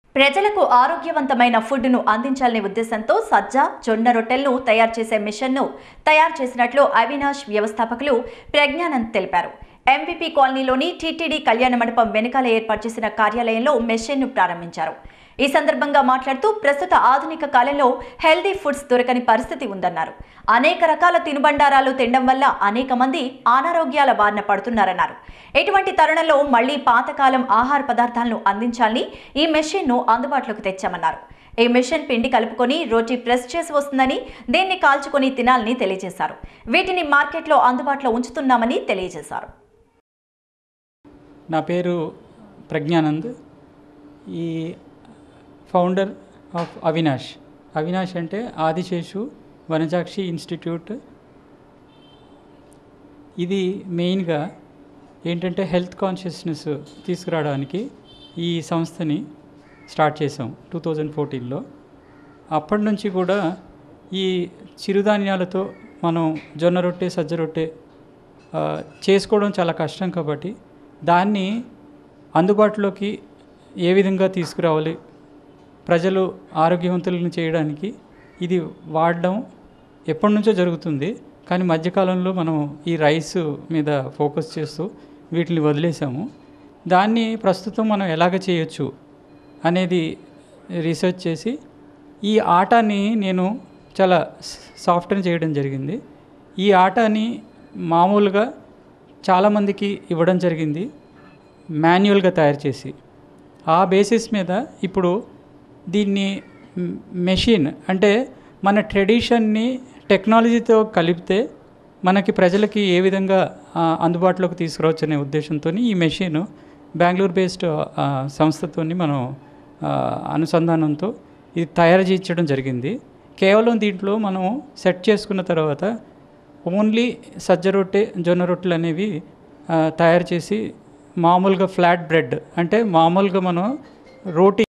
ప్రజలకు ఆరోగ్యవంతమైన ఫుడ్ను అందించాలనే ఉద్దేశంతో సజ్జ జొన్న రొట్టెలను తయారు చేసే మిషన్ను తయారు చేసినట్లు అవినాష్ వ్యవస్థాపకులు ప్రజ్ఞానంద్ తెలిపారు ఎంపీపీ కాలనీలోని టీటీడీ కళ్యాణ మండపం వెనుకాల ఏర్పాటు చేసిన కార్యాలయంలో మెషిన్ను ప్రారంభించారు ఈ సందర్భంగా మాట్లాడుతూ ప్రస్తుత ఆధునిక కాలంలో హెల్దీ ఫుడ్స్ దొరకని పరిస్థితి ఉందన్నారు అనేక రకాల తినుబండారాలు తినడం వల్ల అనేక మంది అనారోగ్యాల బారిన పడుతున్నారన్నారు ఇటువంటి తరుణంలో మళ్లీ పాతకాలం ఆహార పదార్థాలను అందించాలని ఈ మెషిన్ను అందుబాటులోకి తెచ్చామన్నారు ఈ మెషిన్ పిండి కలుపుకొని రోటీ ప్రెస్ చేసి వస్తుందని దీన్ని కాల్చుకొని తినాలని తెలియజేశారు వీటిని మార్కెట్లో అందుబాటులో ఉంచుతున్నామని తెలియజేశారు నా పేరు ప్రజ్ఞానంద్ ఈ ఫౌండర్ ఆఫ్ అవినాష్ అవినాష్ అంటే ఆదిశేషు వనజాక్షి ఇన్స్టిట్యూట్ ఇది మెయిన్గా ఏంటంటే హెల్త్ కాన్షియస్నెస్ తీసుకురావడానికి ఈ సంస్థని స్టార్ట్ చేసాం టూ థౌజండ్ ఫోర్టీన్లో అప్పటి నుంచి కూడా ఈ చిరుధాన్యాలతో మనం జొన్న రొట్టె సజ్జ రొట్టె ఆ, చేసుకోవడం చాలా కష్టం కాబట్టి దాన్ని అందుబాటులోకి ఏ విధంగా తీసుకురావాలి ప్రజలు ఆరోగ్యవంతులను చేయడానికి ఇది వాడడం ఎప్పటి నుంచో జరుగుతుంది కానీ మధ్యకాలంలో మనం ఈ రైస్ మీద ఫోకస్ చేస్తూ వీటిని వదిలేసాము దాన్ని ప్రస్తుతం మనం ఎలాగ చేయొచ్చు అనేది రీసెర్చ్ చేసి ఈ ఆటాని నేను చాలా సాఫ్ట్గా చేయడం జరిగింది ఈ ఆటాని మామూలుగా చాలామందికి ఇవ్వడం జరిగింది మాన్యువల్గా తయారు చేసి ఆ బేసిస్ మీద ఇప్పుడు దీన్ని మ్, మెషిన్ అంటే మన ట్రెడిషన్ని టెక్నాలజీతో కలిపితే మనకి ప్రజలకి ఏ విధంగా ఆ, అందుబాటులోకి తీసుకురావచ్చు అనే ఉద్దేశంతో ఈ మెషిన్ బెంగళూరు బేస్డ్ సంస్థతో మనం ఆ, అనుసంధానంతో ఇది తయారు చేయించడం జరిగింది కేవలం దీంట్లో మనం సెట్ చేసుకున్న తర్వాత ఓన్లీ సజ్జ రొట్టె జొన్న రొట్టెలు అనేవి ఆ, తయారు చేసి మామూలుగా ఫ్లాట్ బ్రెడ్ అంటే మామూలుగా మనం రోటీ